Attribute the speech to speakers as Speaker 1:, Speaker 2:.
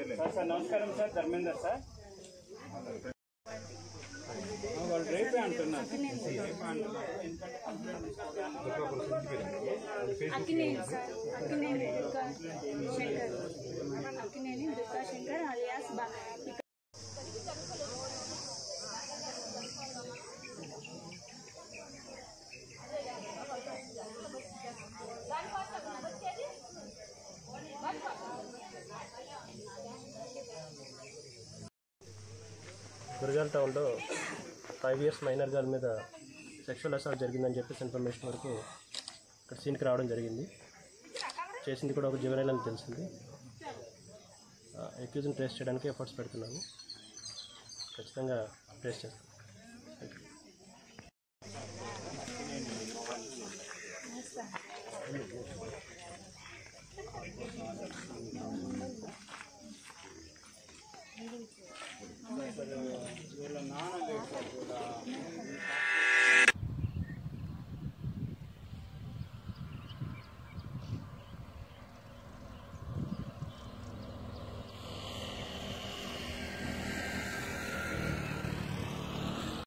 Speaker 1: sir sir నమస్కారం sir Dharmender sir ఆ, వాళ్ళు రేపే అంటున్నారు రేపే అంటున్నారు ఎందుకంటే కంప్లైంట్ తీసుకోవాలి
Speaker 2: అక్కినేని సార్ అక్కినేని దుర్గా శంకర్ అక్కినేని దుర్గా శంకర్ అలియాస్ బా ఇక్కడ
Speaker 3: గురజాల టౌన్లో ఫైవ్ ఇయర్స్ మైనర్ గర్ల్ మీద సెక్షువల్ అసాల్ట్ జరిగిందని చెప్పేసి ఇన్ఫర్మేషన్ వరకు ఇక్కడ సీన్కి రావడం జరిగింది చేసింది కూడా ఒక జువెనైల్ అని తెలిసింది అక్యూజ్ని ట్రేస్ చేయడానికి ఎఫర్ట్స్ పెడుతున్నాము ఖచ్చితంగా ట్రేస్ చేస్తాం